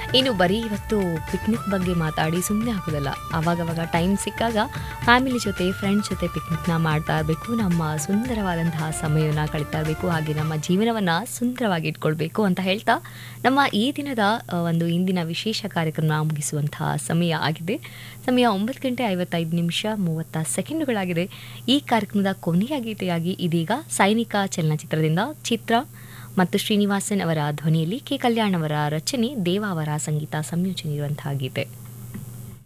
ಇನ್ನು ಬರೀ ಇವತ್ತು ಪಿಕ್ನಿಕ್ ಬಗ್ಗೆ ಮಾತಾಡಿ ಸುಮ್ಮನೆ ಆಗೋದಲ್ಲ ಅವಾಗವಾಗ ಟೈಮ್ ಸಿಕ್ಕಾಗ ಫ್ಯಾಮಿಲಿ ಜೊತೆ ಫ್ರೆಂಡ್ಸ್ ಜೊತೆ ಪಿಕ್ನಿಕ್ನ ಮಾಡ್ತಾ ಇರಬೇಕು ನಮ್ಮ ಸುಂದರವಾದಂತಹ ಸಮಯವನ್ನು ಕಳೀತಾ ಇರಬೇಕು ಹಾಗೆ ನಮ್ಮ ಜೀವನವನ್ನು ಸುಂದರವಾಗಿ ಇಟ್ಕೊಳ್ಬೇಕು ಅಂತ ಹೇಳ್ತಾ ನಮ್ಮ ಈ ದಿನದ ಆ, ಒಂದು ಇಂದಿನ ವಿಶೇಷ ಕಾರ್ಯಕ್ರಮ ಮುಗಿಸುವಂತಹ ಸಮಯ ಆಗಿದೆ ಸಮಯ ಒಂಬತ್ತು ಗಂಟೆ ಐವತ್ತೈದು ನಿಮಿಷ ಮೂವತ್ತ ಸೆಕೆಂಡುಗಳಾಗಿದೆ ಈ ಕಾರ್ಯಕ್ರಮದ ಕೊನೆಯ ಗೀತೆಯಾಗಿ ಇದೀಗ ಸೈನಿಕ ಚಲನಚಿತ್ರದಿಂದ ಚಿತ್ರ ಮತ್ತು ಶ್ರೀನಿವಾಸನ್ ಅವರ ಧ್ವನಿಯಲ್ಲಿ ಕೆ ಕಲ್ಯಾಣ್ ಅವರ ರಚನೆ ದೇವ ಅವರ ಸಂಗೀತ ಸಂಯೋಜನೆ ಇರುವಂತಹ ಗೀತೆ